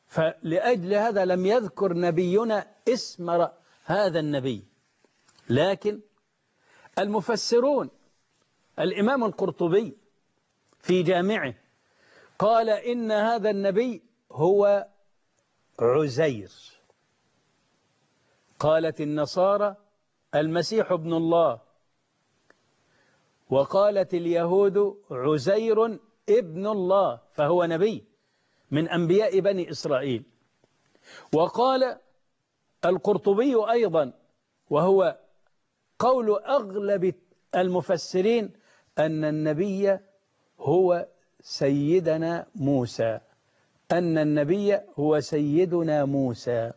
فلأجل هذا لم يذكر نبينا اسم هذا النبي لكن المفسرون الإمام القرطبي في جامعه قال إن هذا النبي هو عزير قالت النصارى المسيح ابن الله وقالت اليهود عزير ابن الله فهو نبي من أنبياء بني إسرائيل وقال القرطبي أيضا وهو قول أغلب المفسرين أن النبي هو سيدنا موسى أن النبي هو سيدنا موسى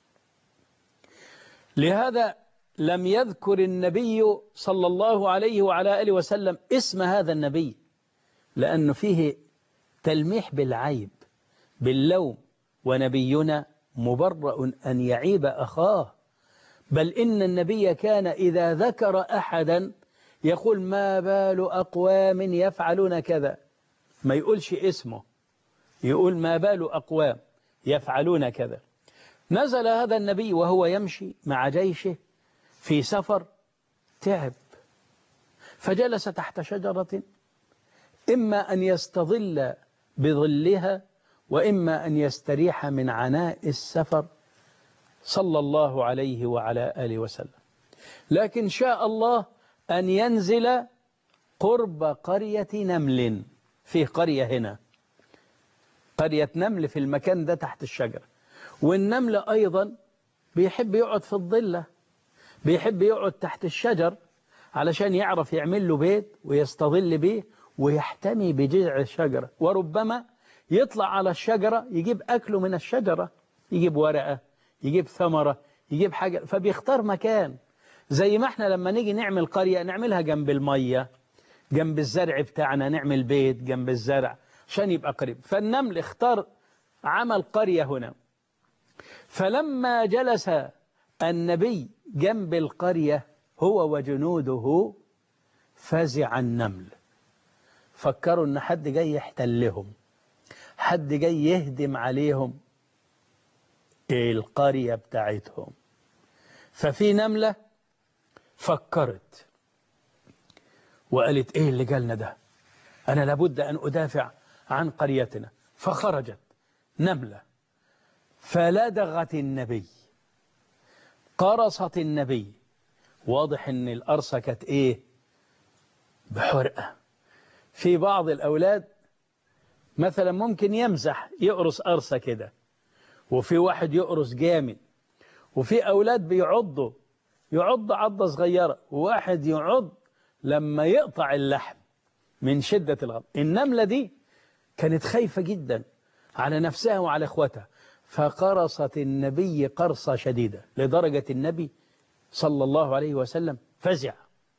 لهذا لم يذكر النبي صلى الله عليه وعلى آله وسلم اسم هذا النبي لأنه فيه تلميح بالعيب باللوم ونبينا مبرأ أن يعيب أخاه بل إن النبي كان إذا ذكر أحدا يقول ما بال أقوام يفعلون كذا ما يقولش اسمه يقول ما بال أقوام يفعلون كذا نزل هذا النبي وهو يمشي مع جيشه في سفر تعب فجلس تحت شجرة إما أن يستظل بظلها وإما أن يستريح من عناء السفر صلى الله عليه وعلى آله وسلم لكن شاء الله أن ينزل قرب قرية نمل فيه قرية هنا قرية نمل في المكان ده تحت الشجرة والنمل أيضا بيحب يقعد في الظلة بيحب يقعد تحت الشجر علشان يعرف يعمل له بيت ويستظل به ويحتمي بجذع الشجرة وربما يطلع على الشجرة يجيب أكله من الشجرة يجيب ورقة يجيب ثمرة يجيب حاجة فبيختار مكان زي ما احنا لما نيجي نعمل قرية نعملها جنب المية جنب الزرع بتاعنا نعمل بيت جنب الزرع عشان يبقى قريب فالنمل اختار عمل قرية هنا فلما جلس النبي جنب القرية هو وجنوده فزع النمل فكروا ان حد جاي يحتلهم حد جاي يهدم عليهم القرية بتاعتهم ففي نملة فكرت وقالت ايه اللي جالنا ده انا لابد ان ادافع عن قريتنا فخرجت نملة فلدغت النبي قرصت النبي واضح ان القرصة كانت ايه بحرقة في بعض الاولاد مثلا ممكن يمزح يقرص قرصة كده وفي واحد يقرص جامد وفي أولاد بيعضوا يعض عضة صغيرة وواحد يعض لما يقطع اللحم من شدة الغضب النملة دي كانت خايفة جدا على نفسها وعلى اخوتها فقرصت النبي قرصة شديدة لدرجة النبي صلى الله عليه وسلم فزع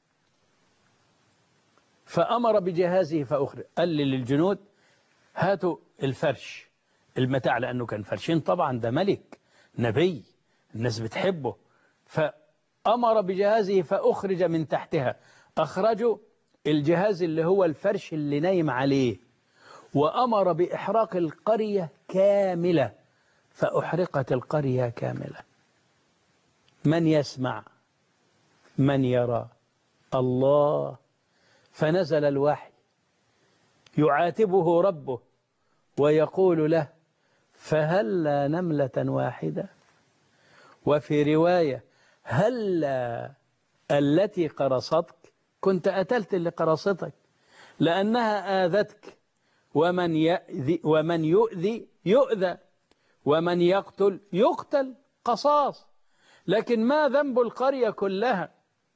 فأمر بجهازه فأخرج قال للجنود هاتوا الفرش المتاع لأنه كان فرشين طبعا ده ملك نبي الناس بتحبه فأمر بجهازه فأخرج من تحتها أخرجوا الجهاز اللي هو الفرش اللي نايم عليه وأمر بإحراق القرية كاملة فأحرقت القرية كاملة من يسمع من يرى الله فنزل الوحي يعاتبه ربه ويقول له فهلا نملة واحدة وفي رواية هلا التي قرصتك كنت أتلت اللي قرصتك لأنها آذتك ومن يأذي ومن يؤذي يؤذى ومن يقتل يقتل قصاص لكن ما ذنب القرية كلها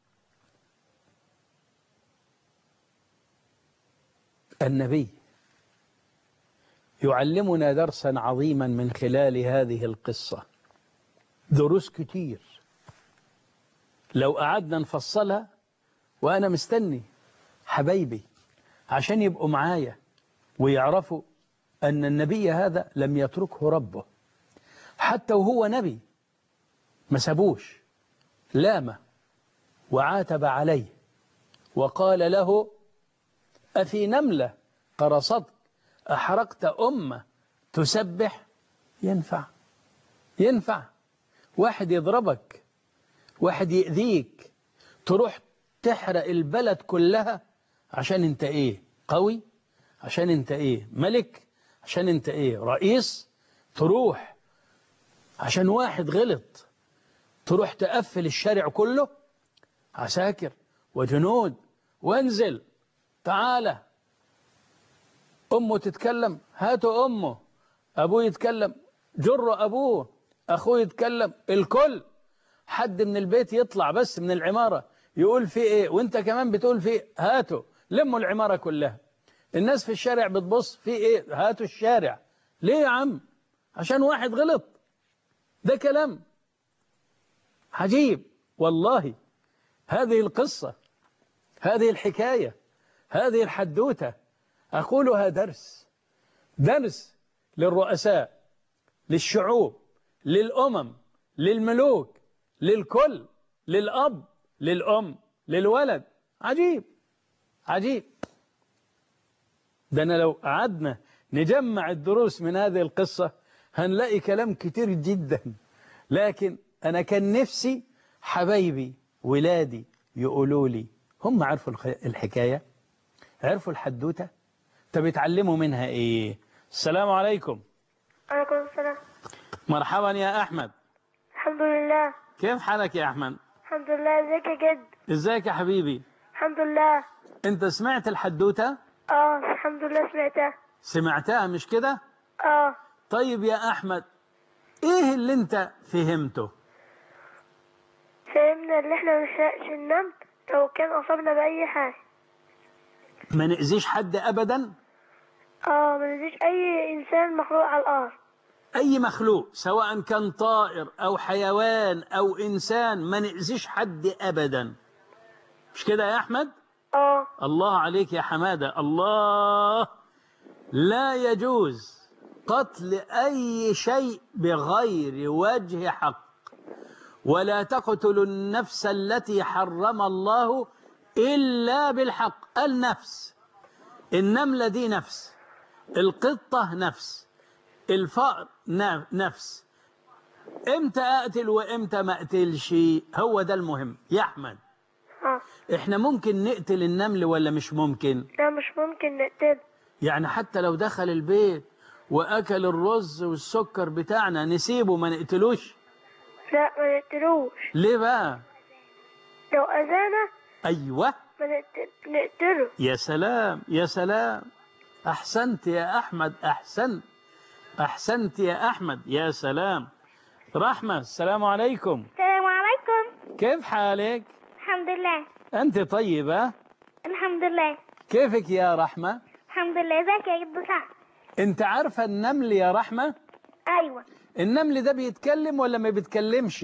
النبي يعلمنا درسا عظيما من خلال هذه القصة دروس كتير لو قعدنا نفصلها وأنا مستني حبايبي عشان يبقوا معايا ويعرفوا أن النبي هذا لم يتركه ربه حتى وهو نبي ما سابوش لامه وعاتب عليه وقال له أفي نملة قرصتك أحرقت أمة تسبح ينفع ينفع واحد يضربك واحد يأذيك تروح تحرق البلد كلها عشان انت ايه قوي عشان انت ايه ملك عشان انت ايه رئيس تروح عشان واحد غلط تروح تقفل الشارع كله عساكر وجنود وانزل تعالى أمه تتكلم هاتوا أمه أبوه يتكلم جر أبوه أخوه يتكلم الكل حد من البيت يطلع بس من العمارة يقول في إيه وانت كمان بتقول في إيه هاتوا لموا العمارة كلها الناس في الشارع بتبص في إيه هاتوا الشارع ليه يا عم عشان واحد غلط ده كلام عجيب والله هذه القصة هذه الحكاية هذه الحدوتة أقولها درس درس للرؤساء للشعوب للأمم للملوك للكل للأب للأم للولد عجيب عجيب ده أنا لو قعدنا نجمع الدروس من هذه القصة هنلاقي كلام كتير جدا لكن أنا كان نفسي حبايبي ولادي يقولوا لي هم عرفوا الحكاية عرفوا الحدوتة طب يتعلموا منها ايه السلام عليكم عليكم السلام مرحبا يا احمد الحمد لله كيف حالك يا احمد الحمد لله ازيك يا جد ازيك يا حبيبي الحمد لله انت سمعت الحدوتة اه الحمد لله سمعتها سمعتها مش كده اه طيب يا احمد ايه اللي انت فهمته فهمنا ان احنا مش نسرقش النمل لو كان اصابنا باي حاجه ما نأذيش حد ابدا اه ما نزيش اي انسان مخلوق على الارض اي مخلوق سواء كان طائر او حيوان او انسان ما نأذيش حد ابدا مش كده يا احمد اه الله عليك يا حمادة الله لا يجوز قتل أي شيء بغير وجه حق ولا تقتلوا النفس التي حرم الله إلا بالحق النفس النملة دي نفس القطة نفس الفأر ن- نفس امتى أقتل وامتى ما أقتلش هو ده المهم يا أحمد اه احنا ممكن نقتل النمل ولا مش ممكن لا مش ممكن نقتله يعني حتى لو دخل البيت واكل الرز والسكر بتاعنا نسيبه ما نقتلوش لا ما نقتلوش ليه بقى لو اذانا ايوه ما نقتل- نقتله يا سلام يا سلام احسنت يا احمد احسنت احسنت يا احمد يا سلام رحمه السلام عليكم السلام عليكم كيف حالك الحمد لله انت طيبه الحمد لله كيفك يا رحمه الحمد لله ازيك يا جد سعد انت عارفه النمل يا رحمه ايوه النمل ده بيتكلم ولا ما بيتكلمش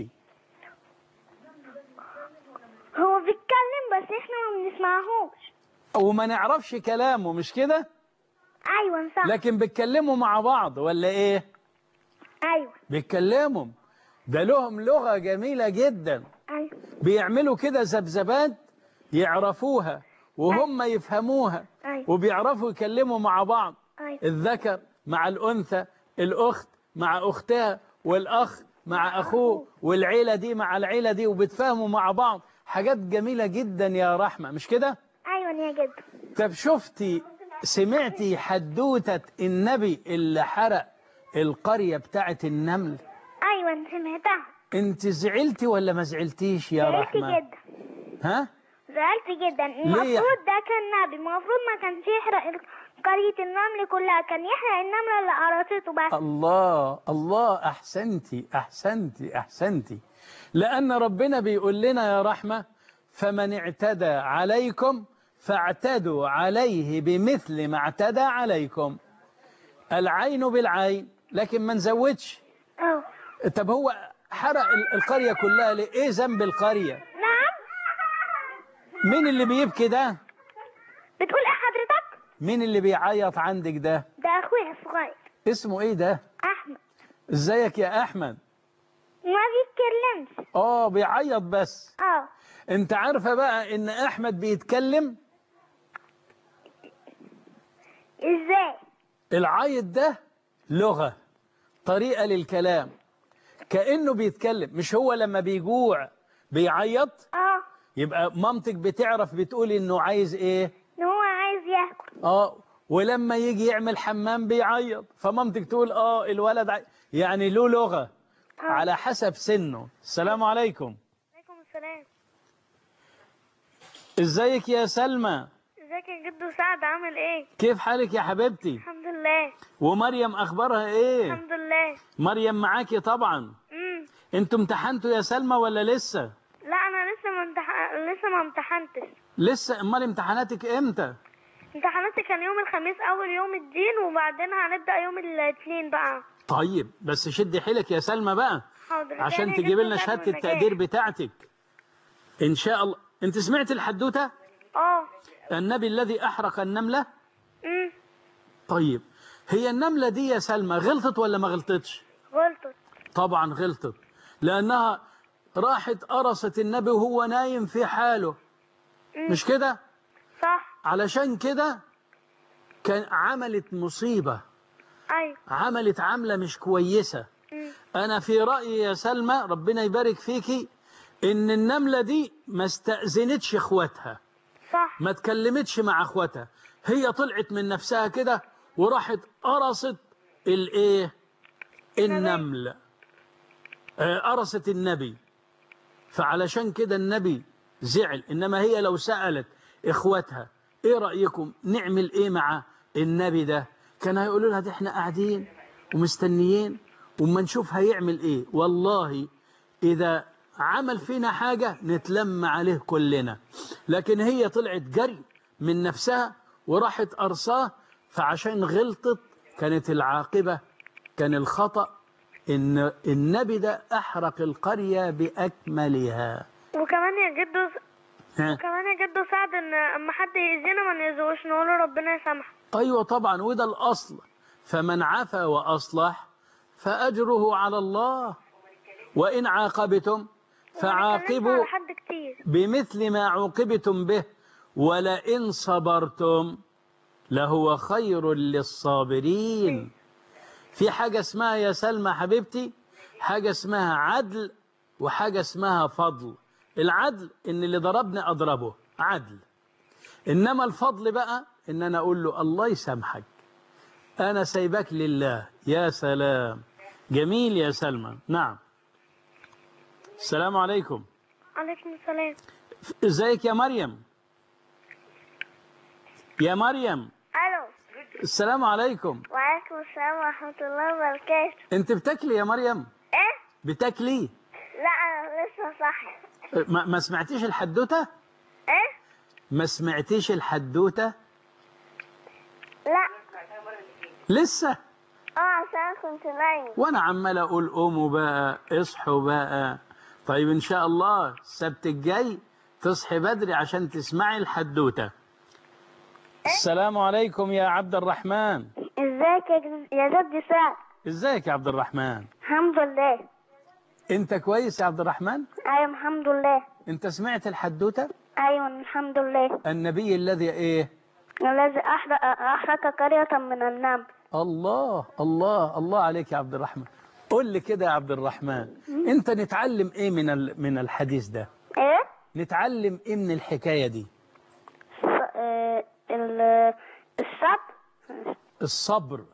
هو بيتكلم بس احنا ما بنسمعهوش وما نعرفش كلامه مش كده ايوه صح لكن بيتكلموا مع بعض ولا ايه ايوه بيتكلموا ده لهم لغة جميلة جدا ايوه بيعملوا كده ذبذبات يعرفوها وهم يفهموها ايوه وبيعرفوا يكلموا مع بعض ايوه الذكر مع الأنثى الأخت مع أختها والأخ مع أخوه والعيلة دي مع العيلة دي وبتفهموا مع بعض حاجات جميلة جدا يا رحمة مش كده؟ ايوه يا جد طب شفتي سمعتي حدوتة النبي اللي حرق القرية بتاعت النمل ايوه أنا سمعتها انت زعلتي ولا ما زعلتي يا زعلت رحمة جدا ها زعلت جدا ليه؟ المفروض ده كان نبي المفروض ما كانش يحرق ال- قرية النمل كلها كان يحرق النملة اللي قرصته بس الله الله أحسنتي أحسنتي أحسنتي لأن ربنا بيقول لنا يا رحمة فمن اعتدى عليكم فاعتدوا عليه بمثل ما اعتدى عليكم العين بالعين لكن ما نزودش اه طب هو حرق ال- القرية كلها ليه ايه ذنب القرية نعم مين اللي بيبكي ده بتقول ايه حضرتك مين اللي بيعيط عندك ده ده اخويا الصغير اسمه ايه ده احمد ازيك يا احمد ما بيتكلمش اه بيعيط بس اه انت عارفة بقى ان احمد بيتكلم ازاي العيط ده لغة طريقة للكلام كأنه بيتكلم مش هو لما بيجوع بيعيط اه يبقى مامتك بتعرف بتقول انه عايز ايه ان هو عايز ياكل اه ولما يجي يعمل حمام بيعيط فمامتك تقول اه الولد عاي... يعني له لغة آه. على حسب سنه السلام عليكم عليكم السلام ازيك يا سلمى ازيك يا جدو سعد عامل ايه كيف حالك يا حبيبتي الحمد لله ومريم اخبارها ايه الحمد لله مريم معاكي طبعا امم انتوا امتحنتوا يا سلمى ولا لسه لا انا لسه ما امتح... لسه ما امتحنتش لسه امال امتحاناتك امتى امتحاناتي كان يوم الخميس اول يوم الدين وبعدين هنبدا يوم الاثنين بقى طيب بس شدي حيلك يا سلمى بقى حاضر عشان تاني تجيب جدو لنا سعد شهادة والنجاح. التقدير بتاعتك ان شاء الله انت سمعت الحدوتة اه النبي الذي احرق النملة امم طيب هي النملة دي يا سلمى غلطت ولا ما غلطتش غلطت طبعا غلطت لانها راحت قرصت النبي وهو نايم في حاله مم. مش كده صح علشان كده كان عملت مصيبة ايوه عملت عملة مش كويسة امم أنا في رأيي يا سلمى ربنا يبارك فيكي إن النملة دي ما استأذنتش إخواتها صح ما تكلمتش مع إخواتها هي طلعت من نفسها كده وراحت قرصت الإيه النمل آه، قرصت النبي فعلشان كده النبي زعل إنما هي لو سألت إخواتها إيه رأيكم نعمل إيه مع النبي ده كان هيقولوا لها ده إحنا قاعدين ومستنيين وما نشوف هيعمل إيه والله إذا عمل فينا حاجة نتلم عليه كلنا لكن هي طلعت جري من نفسها وراحت أرصاه فعشان غلطت كانت العاقبة كان الخطأ إن النبي ده أحرق القرية بأكملها وكمان يا جدو ها؟ كمان يا جدو سعد ان اما حد يأذينا ما نأذوش نقول له ربنا يسامحه أيوة طبعا وده الأصل فمن عفا وأصلح فأجره على الله وإن عاقبتم وما نتكلمش فعاقبوا على حد كتير بمثل ما عوقبتم به ولئن صبرتم لهو خير للصابرين في حاجة اسمها يا سلمى حبيبتي حاجة اسمها عدل وحاجة اسمها فضل العدل ان اللي ضربني اضربه عدل انما الفضل بقى ان انا اقول له الله يسامحك انا سايبك لله يا سلام جميل يا سلمى نعم السلام عليكم عليكم السلام ازيك يا مريم يا مريم الو السلام عليكم وعليكم السلام ورحمة الله وبركاته انت بتاكلي يا مريم ايه بتاكلي لا انا لسه صاحي ما, ما سمعتيش الحدوته ايه ما سمعتيش الحدوته لا لسه اه عشان كنت نايم وانا عمال اقول قوموا بقى اصحوا بقى طيب ان شاء الله السبت الجاي تصحي بدري عشان تسمعي الحدوته السلام عليكم يا عبد الرحمن ازيك يا جد- يا جدي سعد ازيك يا عبد الرحمن الحمد لله انت كويس يا عبد الرحمن ايوه الحمد لله انت سمعت الحدوته ايوه الحمد لله النبي الذي ايه الذي احرق احرق قرية من النمل الله الله الله عليك يا عبد الرحمن قول لي كده يا عبد الرحمن انت نتعلم ايه من ال- من الحديث ده ايه نتعلم ايه من الحكايه دي ص- آه، ال- الصبر الصبر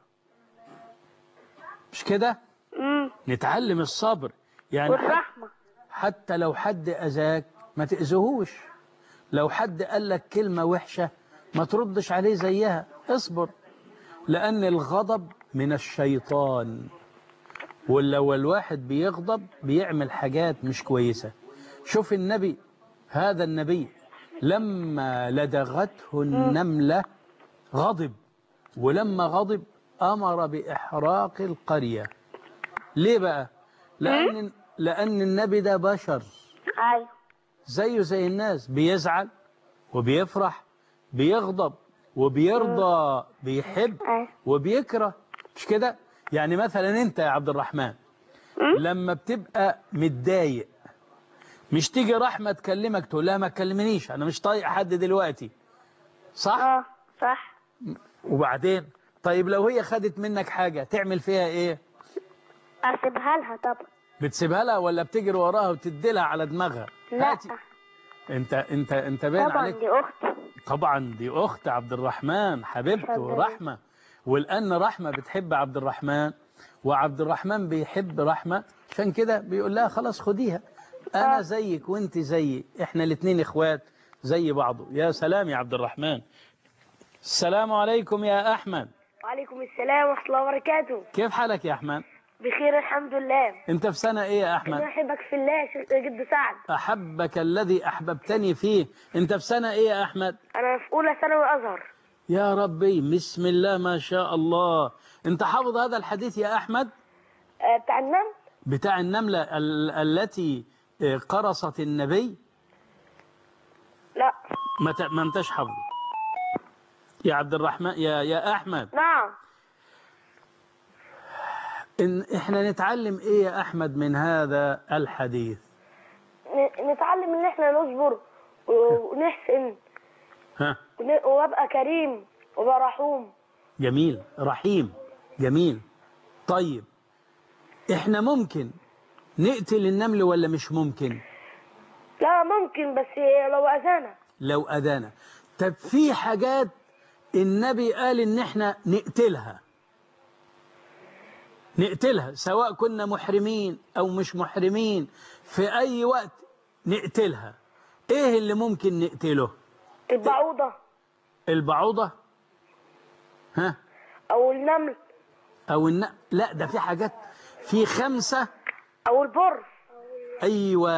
مش كده امم نتعلم الصبر يعني حت- والرحمة حتى لو حد اذاك ما تاذيهوش لو حد قال لك كلمه وحشه ما تردش عليه زيها اصبر لان الغضب من الشيطان ولو الواحد بيغضب بيعمل حاجات مش كويسه شوف النبي هذا النبي لما لدغته النمله غضب ولما غضب امر باحراق القريه ليه بقى لان لان النبي ده بشر ايوه زيه زي الناس بيزعل وبيفرح بيغضب وبيرضى بيحب ايوه وبيكره مش كده يعني مثلا انت يا عبد الرحمن لما بتبقى متضايق مش تيجي رحمة تكلمك تقول لها ما تكلمنيش انا مش طايق حد دلوقتي صح اه صح وبعدين طيب لو هي خدت منك حاجة تعمل فيها ايه اسيبها لها طبعا بتسيبها لها ولا بتجري وراها وتدي لها على دماغها لا هاتي. انت انت انت باين طبعا عليك دي اختي طبعا دي اخت عبد الرحمن حبيبته حبيبتي. رحمه والان رحمه بتحب عبد الرحمن وعبد الرحمن بيحب رحمه عشان كده بيقول لها خلاص خديها انا آه. زيك وانت زيي احنا الاثنين اخوات زي بعضه يا سلام يا عبد الرحمن السلام عليكم يا احمد وعليكم السلام ورحمه الله وبركاته كيف حالك يا احمد بخير الحمد لله انت في سنه ايه يا احمد انا احبك في الله يا جد سعد احبك الذي احببتني فيه انت في سنه ايه يا احمد انا في اولى ثانوي ازهر يا ربي بسم الله ما شاء الله انت حافظ هذا الحديث يا احمد آه، بتاع النمل بتاع النملة ال- التي آه، قرصت النبي لا ما ت- ما انتش حافظه يا عبد الرحمن يا يا احمد نعم إن احنا نتعلم ايه يا احمد من هذا الحديث ن- نتعلم ان احنا نصبر و- ونحسن ها ون- وابقى كريم وابقى رحوم جميل رحيم جميل طيب احنا ممكن نقتل النمل ولا مش ممكن لا ممكن بس لو اذانا لو أذانا طب في حاجات النبي قال إن إحنا نقتلها نقتلها سواء كنا محرمين أو مش محرمين في أي وقت نقتلها إيه اللي ممكن نقتله البعوضة البعوضة ها او النمل أو الن... لا ده في حاجات في خمسة او البرص أيوة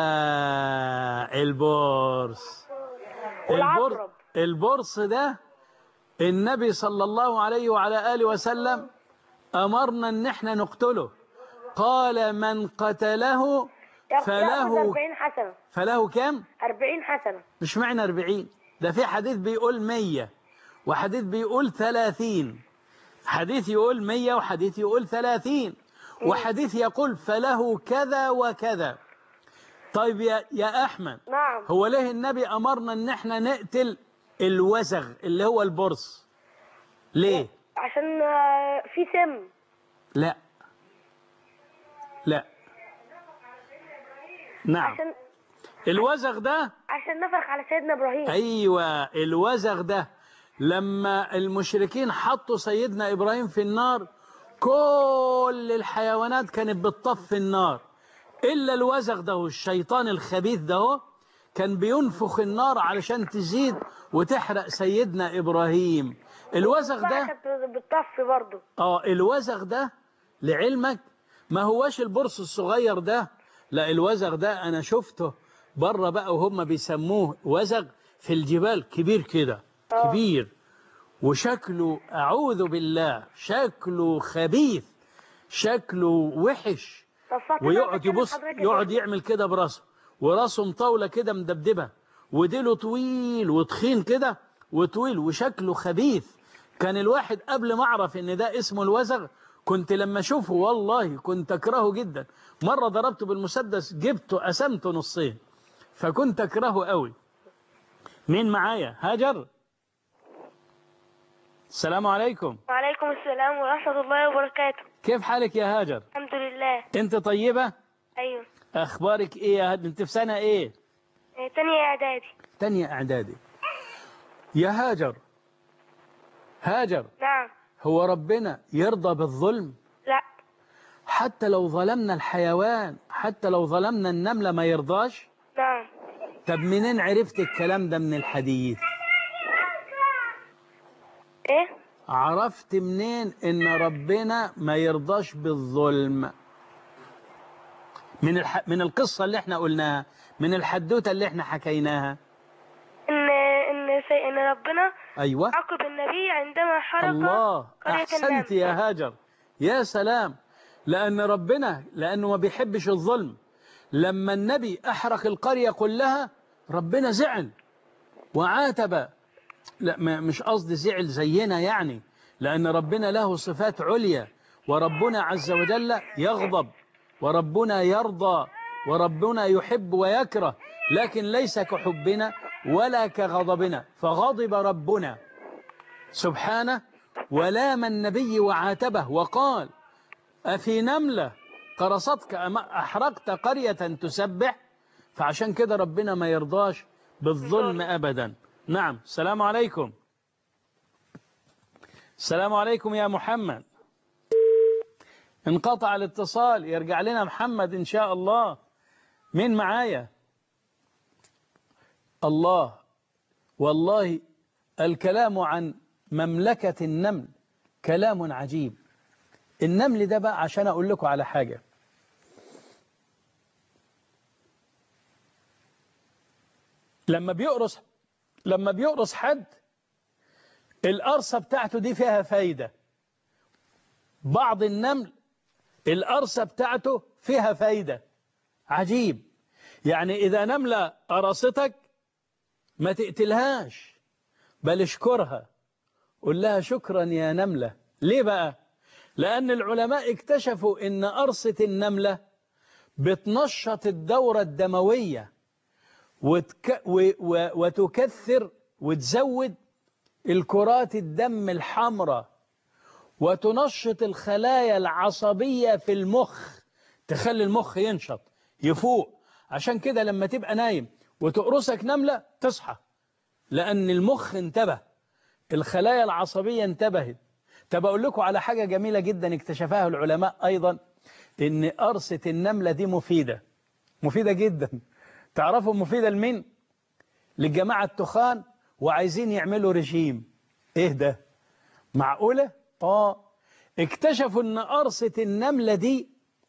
البورس والعقرب. البورس ده النبي صلى الله عليه وعلى آله وسلم أمرنا أن احنا نقتله قال من قتله ياخد فله 40 حسنة فله كم؟ 40 حسنة مش معنى 40 ده في حديث بيقول 100 وحديث بيقول 30 حديث يقول 100 وحديث يقول 30 وحديث يقول فله كذا وكذا طيب يا يا أحمد نعم هو ليه النبي أمرنا أن احنا نقتل الوزغ اللي هو البرص ليه؟ عشان آه، في سم لا لا نعم عشان الوزغ ده عشان نفرق على سيدنا ابراهيم أيوة الوزغ ده لما المشركين حطوا سيدنا إبراهيم في النار كل الحيوانات كانت بتطفي النار إلا الوزغ ده والشيطان الخبيث ده هو كان بينفخ النار علشان تزيد وتحرق سيدنا إبراهيم الوزغ بقى ده كانت بتطفي برضه اه الوزغ ده لعلمك ما هواش البرص الصغير ده لا الوزغ ده انا شفته بره بقى وهم بيسموه وزغ في الجبال كبير كده آه. كبير وشكله اعوذ بالله شكله خبيث شكله وحش طب فاطمة ويقعد بكلم يبص حضرتك يقعد إيه؟ يعمل كده براسه وراسه مطاوله كده مدبدبه وديله طويل وتخين كده وطويل وشكله خبيث كان الواحد قبل ما اعرف ان ده اسمه الوزغ كنت لما اشوفه والله كنت اكرهه جدا مره ضربته بالمسدس جبته قسمته نصين فكنت اكرهه قوي مين معايا هاجر السلام عليكم وعليكم السلام ورحمة الله وبركاته كيف حالك يا هاجر الحمد لله انت طيبه ايوه اخبارك ايه يا هاجر انت في سنه ايه إيه، تانية اعدادي تانية اعدادي يا هاجر هاجر نعم هو ربنا يرضى بالظلم لا حتى لو ظلمنا الحيوان حتى لو ظلمنا النملة ما يرضاش نعم طب منين عرفت الكلام ده من الحديث ايه عرفت منين ان ربنا ما يرضاش بالظلم من الح... من القصة اللي احنا قلناها من الحدوتة اللي احنا حكيناها ان ان سي... ان ربنا ايوه عاقب النبي عندما حرق الله قرية أحسنت النمل يا هاجر يا سلام لأن ربنا لأنه ما بيحبش الظلم لما النبي أحرق القرية كلها ربنا زعل وعاتب لا ما- مش قصدي زعل زينا يعني لأن ربنا له صفات عليا وربنا عز وجل يغضب وربنا يرضى وربنا يحب ويكره لكن ليس كحبنا ولا كغضبنا فغضب ربنا سبحانه ولام النبي وعاتبه وقال أفي نملة قرصتك أما أحرقت قرية تسبح فعشان كده ربنا ما يرضاش بالظلم أبدا نعم السلام عليكم السلام عليكم يا محمد انقطع الاتصال يرجع لنا محمد إن شاء الله مين معايا الله والله الكلام عن مملكة النمل كلام عجيب النمل ده بقى عشان أقول لكم على حاجة لما بيقرص لما بيقرص حد القرصة بتاعته دي فيها فايدة بعض النمل القرصة بتاعته فيها فايدة عجيب يعني إذا نملة قرصتك ما تقتلهاش بل اشكرها قل لها شكرا يا نملة ليه بقى لأن العلماء اكتشفوا إن قرصة النملة بتنشط الدورة الدموية وتك و و وتكثر وتزود الكرات الدم الحمراء وتنشط الخلايا العصبية في المخ تخلي المخ ينشط يفوق عشان كده لما تبقى نايم وتقرصك نملة تصحى لأن المخ انتبه الخلايا العصبية انتبهت طب أقول لكم على حاجة جميلة جدا اكتشفها العلماء أيضا إن قرصة النملة دي مفيدة مفيدة جدا تعرفوا مفيدة لمين؟ للجماعة التخان وعايزين يعملوا رجيم إيه ده؟ معقولة؟ آه اكتشفوا إن قرصة النملة دي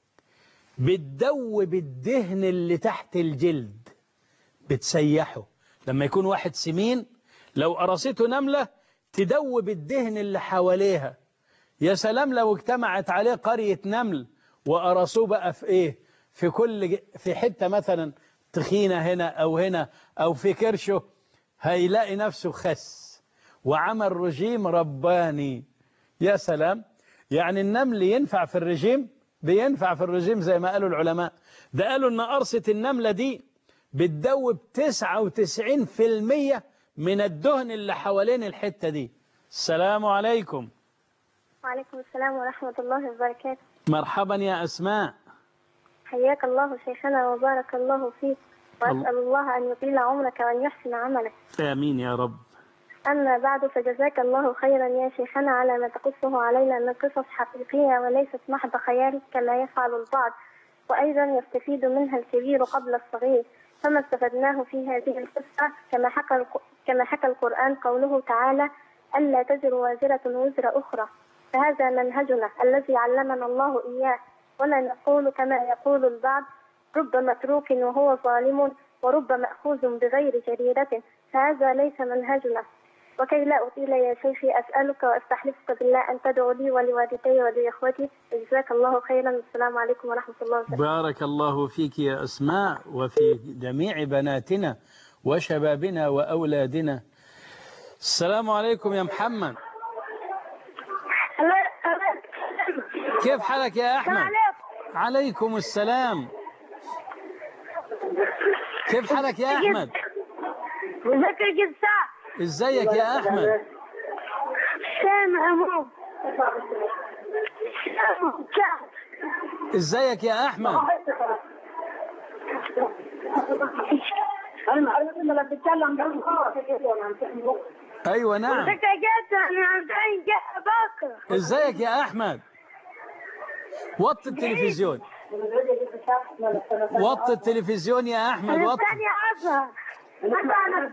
بتدوب الدهن اللي تحت الجلد بتسيحه لما يكون واحد سمين لو قرصته نملة تدوب الدهن اللي حواليها يا سلام لو اجتمعت عليه قرية نمل وقرصوه بقى في ايه في كل في حتة مثلا تخينة هنا او هنا او في كرشه هيلاقي نفسه خس وعمل رجيم رباني يا سلام يعني النمل ينفع في الرجيم بينفع في الرجيم زي ما قالوا العلماء ده قالوا ان قرصة النملة دي بتدوب 99% من الدهن اللي حوالين الحتة دي السلام عليكم وعليكم السلام ورحمة الله وبركاته مرحبا يا أسماء حياك الله شيخنا وبارك الله فيك الله. وأسأل الله أن يطيل عمرك وأن يحسن عملك آمين يا رب أما بعد فجزاك الله خيرا يا شيخنا على ما تقصه علينا من قصص حقيقية وليست محض خيال كما يفعل البعض وأيضا يستفيد منها الكبير قبل الصغير فما استفدناه في هذه القصة كما حكى الق- كما حكى القرآن قوله تعالى ألا تزر وازرة وزر أخرى فهذا منهجنا الذي علمنا الله إياه ولا نقول كما يقول البعض رب متروك وهو ظالم ورب مأخوذ بغير جريرة فهذا ليس منهجنا وكي لا أطيل يا شيخي أسألك وأستحلفك بالله أن تدعو لي ولوالدي ولإخوتي جزاك الله خيرا والسلام عليكم ورحمة الله وبركاته بارك الله فيك يا أسماء وفي جميع بناتنا وشبابنا وأولادنا السلام عليكم يا محمد كيف حالك يا أحمد عليكم السلام كيف حالك يا أحمد ازيك يا جزاء ازيك يا أحمد سامع أمو سامع ازيك يا أحمد أيوة نعم ازيك يا جزاء أنا عايزين جاء بكرة ازيك يا أحمد وطي التلفزيون وطي التلفزيون يا أحمد أنا وطي الثانية أظهر أنا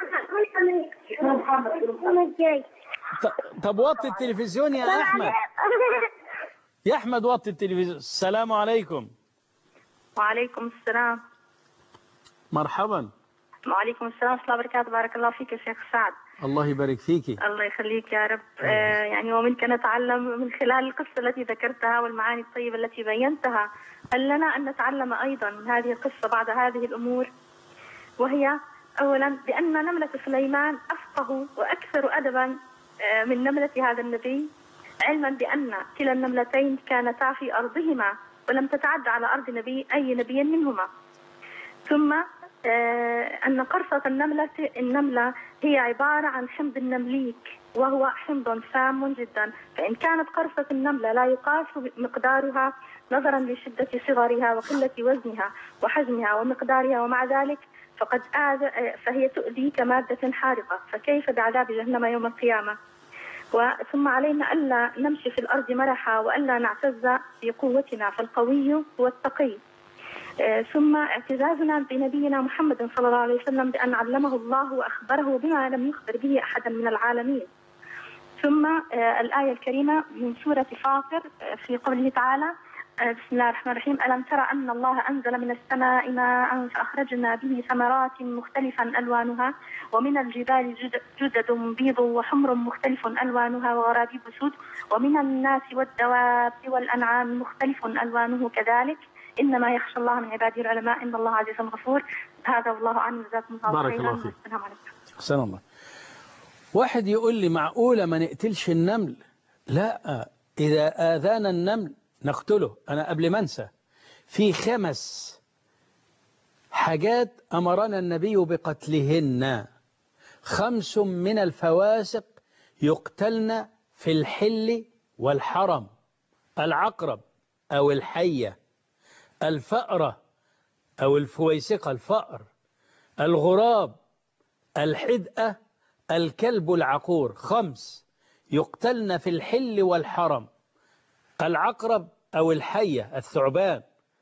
أنا أنا جاي ط- طب وطي التلفزيون يا أحمد يا أحمد وطي التلفزيون السلام عليكم وعليكم السلام مرحبا وعليكم السلام ورحمة الله وبركاته بارك الله فيك يا شيخ سعد الله يبارك فيكي الله يخليك يا رب آه يعني ومنك نتعلم من خلال القصة التي ذكرتها والمعاني الطيبة التي بينتها هل لنا أن نتعلم أيضا من هذه القصة بعض هذه الأمور وهي أولا بأن نملة سليمان أفقه وأكثر أدبا آه، من نملة هذا النبي علما بأن كلا النملتين كانتا في أرضهما ولم تتعد على أرض نبي أي نبي منهما ثم آه، أن قرصة النملة النملة هي عبارة عن حمض النمليك وهو حمض سام جدا فإن كانت قرصة النملة لا يقاس مقدارها نظرا لشدة صغرها وقلة وزنها وحجمها ومقدارها ومع ذلك فقد آذ فهي تؤذي كمادة حارقة فكيف بعذاب جهنم يوم القيامة وثم علينا ألا نمشي في الأرض مرحا وألا نعتز بقوتنا فالقوي هو التقي آه، ثم اعتزازنا بنبينا محمد صلى الله عليه وسلم بأن علمه الله وأخبره بما لم يخبر به أحدا من العالمين ثم آه، الآية الكريمة من سورة فاطر آه، في قوله تعالى آه، بسم الله الرحمن الرحيم ألم تر أن الله أنزل من السماء ماء فأخرجنا به ثمرات مختلفا ألوانها ومن الجبال جد- جدد بيض وحمر مختلف ألوانها وغرابيب سود ومن الناس والدواب والأنعام مختلف ألوانه كذلك إنما يخشى الله من عباده العلماء إن الله عزيز غفور هذا والله أعلم جزاكم الله بارك خيرا الله فيك. والسلام عليكم أحسن الله واحد يقول لي معقولة ما نقتلش النمل لا إذا آذانا النمل نقتله أنا قبل ما أنسى في خمس حاجات أمرنا النبي بقتلهن خمس من الفواسق يقتلن في الحل والحرم العقرب أو الحية الفأرة أو الفويسقة الفأر الغراب الحدأة الكلب العقور خمس يقتلن في الحل والحرم العقرب أو الحية الثعبان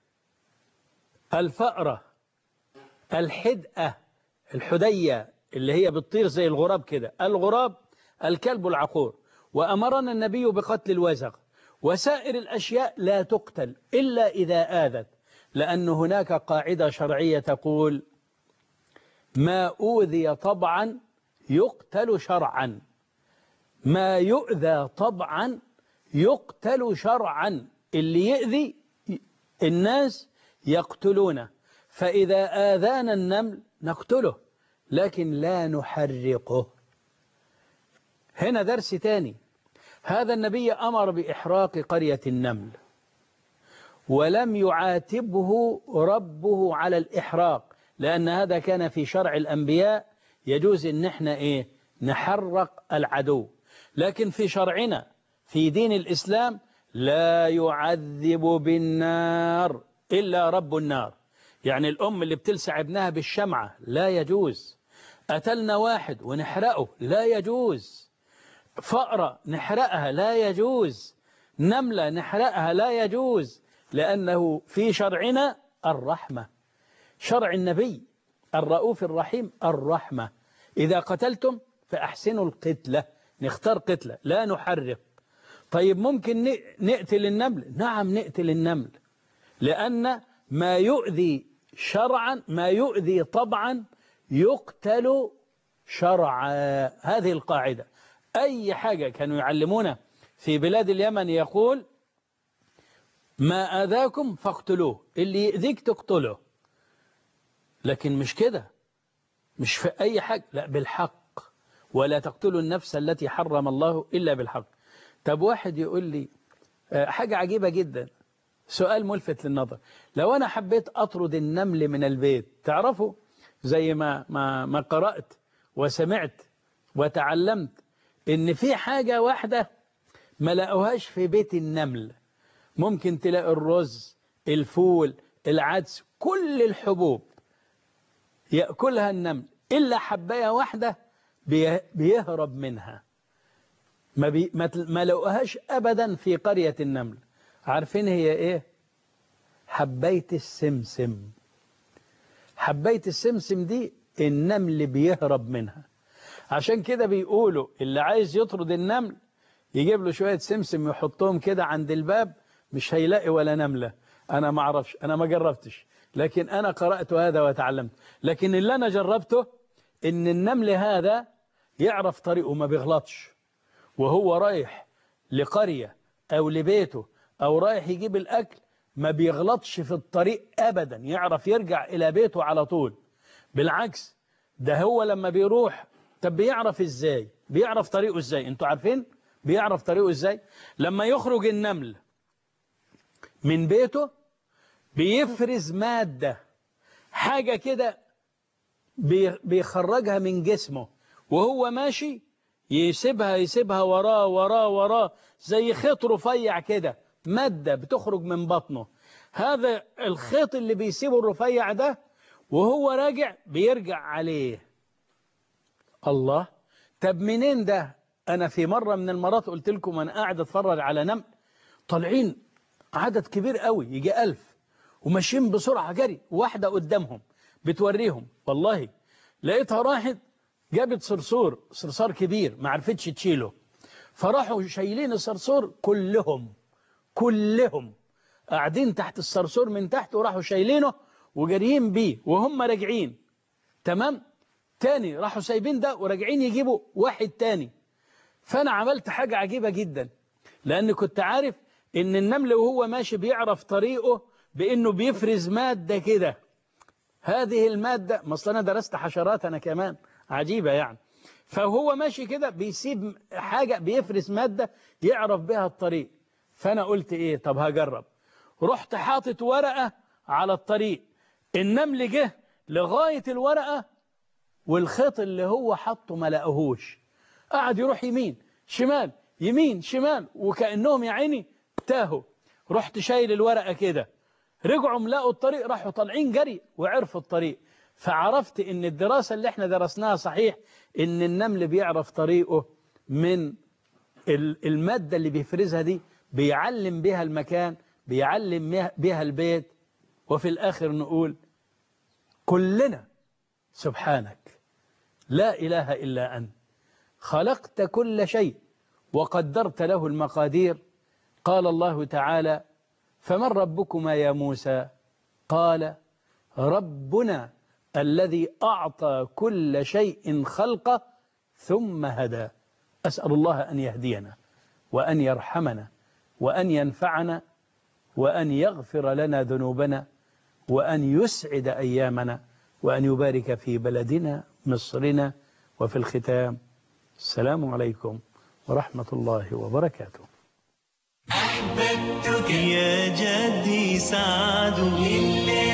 الفأرة الحدأة الحدية اللي هي بتطير زي الغراب كده الغراب الكلب العقور وأمرنا النبي بقتل الوزغ وسائر الأشياء لا تقتل إلا إذا آذت لأن هناك قاعدة شرعية تقول ما أوذي طبعا يقتل شرعا ما يؤذى طبعا يقتل شرعا اللي يؤذي الناس يقتلونه فإذا آذانا النمل نقتله لكن لا نحرقه هنا درس تاني هذا النبي أمر بإحراق قرية النمل ولم يعاتبه ربه على الإحراق لأن هذا كان في شرع الأنبياء يجوز إن احنا إيه نحرق العدو لكن في شرعنا في دين الإسلام لا يعذب بالنار إلا رب النار يعني الأم اللي بتلسع ابنها بالشمعة لا يجوز قتلنا واحد ونحرقه لا يجوز فأرة نحرقها لا يجوز نملة نحرقها لا يجوز لأنه في شرعنا الرحمة شرع النبي الرؤوف الرحيم الرحمة إذا قتلتم فأحسنوا القتلة نختار قتلة لا نحرق طيب ممكن نقتل النمل نعم نقتل النمل لأن ما يؤذي شرعا ما يؤذي طبعا يقتل شرعا هذه القاعدة أي حاجة كانوا يعلمونا في بلاد اليمن يقول ما آذاكم فاقتلوه اللي يأذيك تقتله لكن مش كده مش في أي حاجة لا بالحق ولا تقتلوا النفس التي حرم الله إلا بالحق طب واحد يقول لي حاجة عجيبة جدا سؤال ملفت للنظر لو أنا حبيت أطرد النمل من البيت تعرفوا زي ما, ما, ما قرأت وسمعت وتعلمت إن في حاجة واحدة ما لقوهاش في بيت النمل ممكن تلاقي الرز الفول العدس كل الحبوب يأكلها النمل إلا حباية واحدة بيهرب منها ما, بي ما لقوهاش أبدا في قرية النمل عارفين هي إيه حباية السمسم حباية السمسم دي النمل بيهرب منها عشان كده بيقولوا اللي عايز يطرد النمل يجيب له شوية سمسم يحطهم كده عند الباب مش هيلاقي ولا نملة أنا ما أعرفش أنا ما جربتش لكن أنا قرأت هذا وتعلمت لكن اللي أنا جربته إن النمل هذا يعرف طريقه ما بيغلطش وهو رايح لقرية أو لبيته أو رايح يجيب الأكل ما بيغلطش في الطريق أبدا يعرف يرجع إلى بيته على طول بالعكس ده هو لما بيروح طب بيعرف إزاي بيعرف طريقه إزاي أنتوا عارفين بيعرف طريقه إزاي لما يخرج النمل من بيته بيفرز مادة حاجة كده بيخرجها من جسمه وهو ماشي يسيبها يسيبها وراه وراه وراه زي خيط رفيع كده مادة بتخرج من بطنه هذا الخيط اللي بيسيبه الرفيع ده وهو راجع بيرجع عليه الله طب منين ده أنا في مرة من المرات قلت لكم أنا قاعد أتفرج على نمل طالعين عدد كبير قوي يجي ألف وماشيين بسرعة جري واحدة قدامهم بتوريهم والله لقيتها راحت جابت صرصور صرصار كبير ما عرفتش تشيله فراحوا شايلين الصرصور كلهم كلهم قاعدين تحت الصرصور من تحت وراحوا شايلينه وجاريين بيه وهم راجعين تمام تاني راحوا سايبين ده وراجعين يجيبوا واحد تاني فأنا عملت حاجة عجيبة جدا لأن كنت عارف إن النمل وهو ماشي بيعرف طريقه بإنه بيفرز مادة كده هذه المادة ما أصل أنا درست حشرات أنا كمان عجيبة يعني فهو ماشي كده بيسيب حاجة بيفرز مادة يعرف بها الطريق فأنا قلت إيه طب هجرب رحت حاطط ورقة على الطريق النمل جه لغاية الورقة والخيط اللي هو حطه ما لقاهوش قعد يروح يمين شمال يمين شمال وكأنهم يا عيني تاهوا رحت شايل الورقة كده رجعوا ملاقوا الطريق راحوا طالعين جري وعرفوا الطريق فعرفت ان الدراسة اللي احنا درسناها صحيح ان النمل بيعرف طريقه من المادة اللي بيفرزها دي بيعلم بها المكان بيعلم بها البيت وفي الآخر نقول كلنا سبحانك لا إله إلا أنت خلقت كل شيء وقدرت له المقادير قال الله تعالى فمن ربكما يا موسى قال ربنا الذي أعطى كل شيء خلقه ثم هدى أسأل الله أن يهدينا وأن يرحمنا وأن ينفعنا وأن يغفر لنا ذنوبنا وأن يسعد أيامنا وأن يبارك في بلدنا مصرنا وفي الختام السلام عليكم ورحمة الله وبركاته أحببتك يا جدي سعد